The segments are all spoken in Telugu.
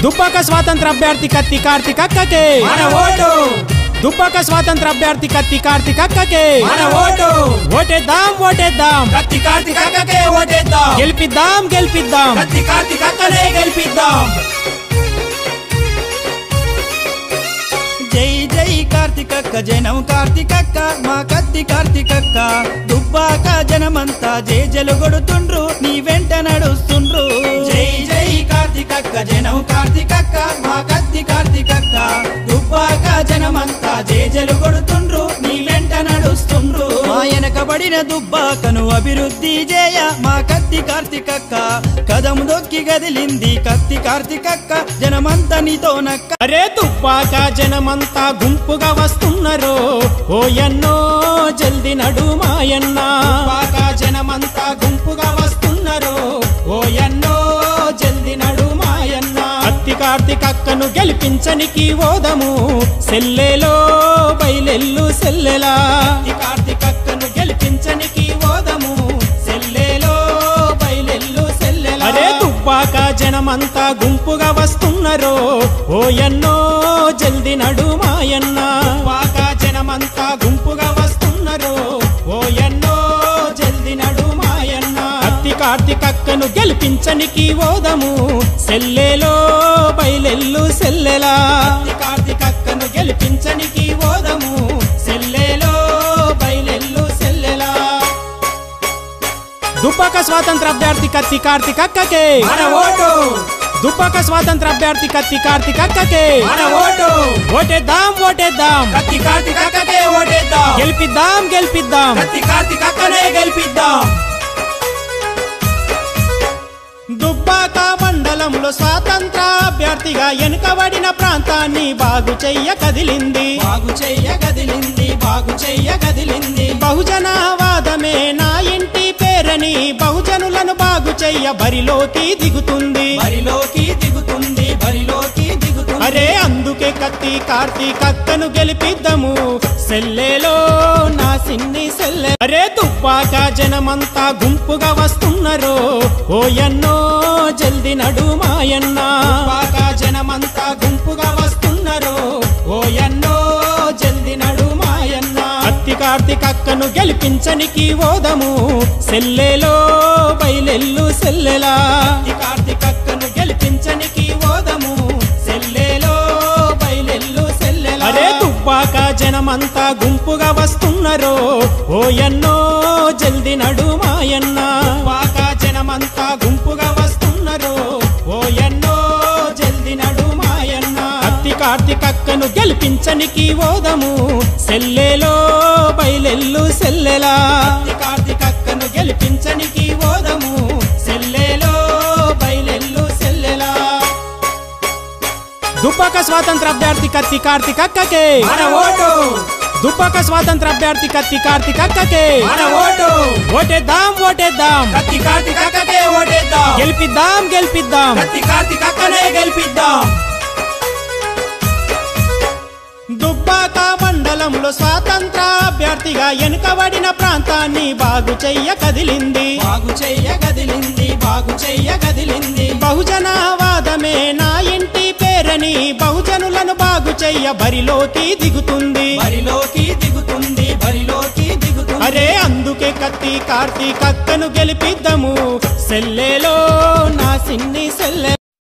దుబ్బాక స్వాతంత్ర అభ్యర్థి కత్తి కార్తిక్ అక్కకే మన ఓటు దుబ్బాక స్వాతంత్ర అభ్యర్థి కత్తి కార్తిక్ అక్కకే మన ఓటు ఓటేద్దాం ఓటేద్దాం కత్తి కార్తీక్ అక్కకే ఓటేద్దాం గెలిపిద్దాం గెలిపిద్దాం కత్తి కార్తీక్ అక్కనే గెలిపిద్దాం జై జై కార్తికక్క జనం కార్తికక్క మా కత్తి కార్తికక్క దుబ్బాక జనమంతా జై జలుగొడుతుండ్రు నీ వెంట నడుస్తుండ్రు జై జై కార్తీకక్క జనం కార్తీకక్క మా కత్తి కార్తీకక్క దుబ్బాక జనమంతా జేజలు కొడుతుండ్రు నీ వెంట నడుస్తుండ్రు మా వెనకబడిన దుబ్బాకను అభివృద్ధి చేయ మా కత్తి కార్తికక్క కదం దొక్కి గదిలింది కత్తి కార్తికక్క జనమంతా నీతో నక్క అరే దుబ్బాక జనమంతా గుంపుగా వస్తున్నారు ఓయన్నో జల్ది నడు మాయన్న దుబ్బాక జనమంతా గుంపుగా వస్తున్నారు ఓయన్నో జల్ది నడు మాయన్న అత్తి కార్తిక్ అక్కను గెలిపించనికి ఓదము సెల్లెలో బయలెల్లు సెల్లెలా అత్తి కార్తిక్ అక్కను గెలిపించనికి ఓదము సెల్లెలో బయలెల్లు సెల్లెలా అరే దుబ్బాక జనమంతా గుంపుగా వస్తున్నారు ఓయన్నో జల్ది నడు మాయన్న దుబ్బాక జనమంతా గుంపుగా వస్తున్నారు ఓయన్నో జల్ది నడు మాయన్న అత్తి కార్తిక్ అక్కను గెలిపించనికి ఓదము సెల్లెలో బయలెల్లు సెల్లెలా అత్తి కార్తిక్ అక్కను గెలిపించనికి ఓదము సెల్లెలో బయలెల్లు సెల్లెలా దుబ్బాక స్వాతంత్ర అభ్యర్థి కత్తి కార్తిక్ అక్కకే మన ఓటు దుబ్బాక స్వాతంత్ర అభ్యర్థి కత్తి కార్తిక్ అక్కకే మన ఓటు ఓటేద్దాం ఓటేద్దాం కత్తి కార్తీక్ అక్కకే ఓటేద్దాం గెలిపిద్దాం గెలిపిద్దాం కత్తి కార్తీక్ అక్కనే గెలిపిద్దాం దుబ్బాక మండలంలో స్వాతంత్ర అభ్యర్థిగా వెనుకబడిన ప్రాంతాన్ని బాగు చెయ్య కదిలింది బాగు చెయ్య కదిలింది బాగు చెయ్య కదిలింది బహుజనవాదమే నా ఇంటి పేరని బహుజనులను బాగు చెయ్య బరిలోకి దిగుతుంది బరిలోకి దిగుతుంది బరిలోకి దిగుతుంది అరే అందుకే కత్తి కార్తీక్ అక్కను గెలిపిద్దాము సెల్లెలో నా సిన్ని సెల్లె అరే దుబ్బాక జనమంతా గుంపుగా వస్తున్నారు ఓయన్నో జల్ది నడు మాయన్న దుబ్బాక జనమంతా గుంపుగా వస్తున్నారు ఓయన్నో జల్ది నడు మాయన్న అత్తి కార్తీక్ అక్కను గెలిపించనికి ఓదము సెల్లెలో బయలెల్లు సెల్లెలా అత్తి కార్తీక్ అక్కను గెలిపించనికి ఓదము సెల్లెలో బయలెల్లు సెల్లెలా అరే దుబ్బాక జనమంతా గుంపుగా వస్తున్నారు ఓయన్నో జల్ది నడు మాయన్న దుబ్బాక జనమంతా గుంపుగా వస్తున్నారు ఓయన్నో జల్ది నడు మాయన్న అత్తి కార్తీక్ అక్కను గెలిపించనికి ఓదము సెల్లెలో బయలెల్లు సెల్లెలా అత్తి కార్తీక్ అక్కను గెలిపించనికి ఓదము సెల్లెలో బయలెల్లు సెల్లెలా దుబ్బాక స్వాతంత్ర అభ్యర్థి కత్తి కార్తిక్ అక్కకే మన ఓటు దుబ్బాక స్వాతంత్ర అభ్యర్థి కత్తి కార్తిక్ అక్కకే మన ఓటు ఓటేద్దాం ఓటేద్దాం కత్తి కార్తీక్ అక్కకే ఓటేద్దాం గెలిపిద్దాం గెలిపిద్దాం కత్తి కార్తీక్ అక్కనే గెలిపిద్దాం దుబ్బాక మండలంలో స్వాతంత్ర అభ్యర్థిగా వెనుకబడిన ప్రాంతాన్ని బాగు చెయ్య కదిలింది బాగు చెయ్య కదిలింది బాగు చెయ్య కదిలింది బహుజనవాదమే నా ఇంటి పేరని బహుజనులను బాగు చెయ్య బరిలోకి దిగుతుంది బరిలోకి దిగుతుంది బరిలోకి దిగుతుంది అరే అందుకే కత్తి కార్తీక్ అక్కను గెలిపిద్దాము సెల్లెలో నా సిన్ని సెల్లె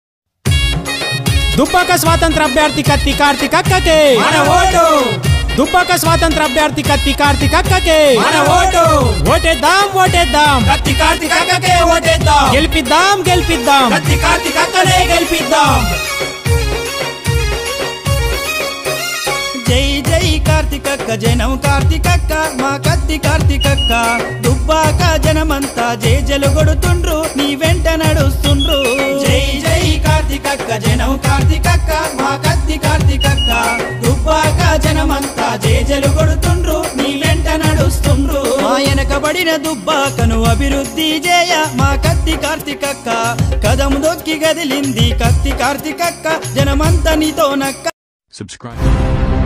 దుబ్బాక స్వాతంత్ర అభ్యర్థి కత్తి కార్తీక్ అక్కకే మన ఓటు దుబ్బాక స్వాతంత్ర అభ్యర్థి కత్తి కార్తీక్ అక్కకే మన ఓటు ఓటేద్దాం ఓటేద్దాం కత్తి కార్తీక్ అక్కకే ఓటేద్దాం గెలిపిద్దాం గెలిపిద్దాం కత్తి కార్తీక్ అక్కనే గెలిపిద్దాం జై జై కార్తికక్క జనం కార్తికక్క మా కత్తి కార్తికక్క దుబ్బాక జనమంతా జై జలుగొడుతుండ్రు నీ వెంట నడుస్తుండ్రు జై జై కార్తీకక్క జనం కార్తీకక్క మా కత్తి కార్తీకక్క దుబ్బాక జనమంతా జేజలు కొడుతుండ్రు నీ వెంట నడుస్తుండ్రు మా వెనకబడిన దుబ్బాకను అభివృద్ధి చేయ మా కత్తి కార్తికక్క కదం దొక్కి గదిలింది కత్తి కార్తికక్క జనమంతా నీతో నక్క Subscribe.